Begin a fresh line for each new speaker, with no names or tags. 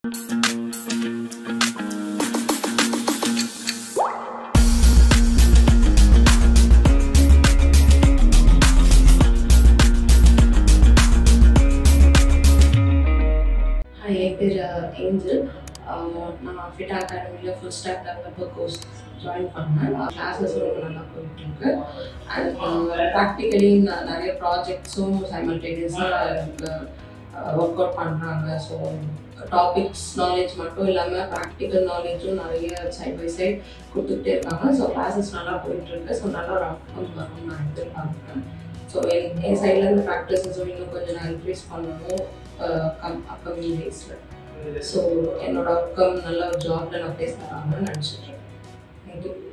hi என் பேர் angel நான் fit அகாடமியில் full stack developer course join பண்ணேன் கிளாஸஸ் ரொம்ப நல்லா போயிட்டுருக்கு அண்ட் ப்ராக்டிக்கலி நிறைய ப்ராஜெக்ட்ஸும் சைமல்டேனியஸாக எனக்கு ஒர்க் அவுட் பண்ணுறாங்க ஸோ டாபிக்ஸ் நாலேஜ் மட்டும் இல்லாமல் ப்ராக்டிக்கல் நாலேஜும் நிறைய சைட் பை சைட் கொடுத்துக்கிட்டே இருக்காங்க ஸோ கிளாஸஸ் நல்லா போயிட்டுருக்கு ஸோ நல்ல ஒரு அவுட்கம் வரும்னு நான் எதிர்பார்க்குறேன் ஸோ என் என் சைட்லேருந்து ப்ராக்டிஸஸும் இன்னும் கொஞ்சம் நான் இன்க்ரீஸ் பண்ணணும் கம் அப்கமிங் டேஸில் ஸோ என்னோட அவுட்கம் நல்ல ஒரு ஜாப்ல நான் ஃபேஸ் பண்ணாங்கன்னு நினச்சிட்ருக்கேன் தேங்க்யூ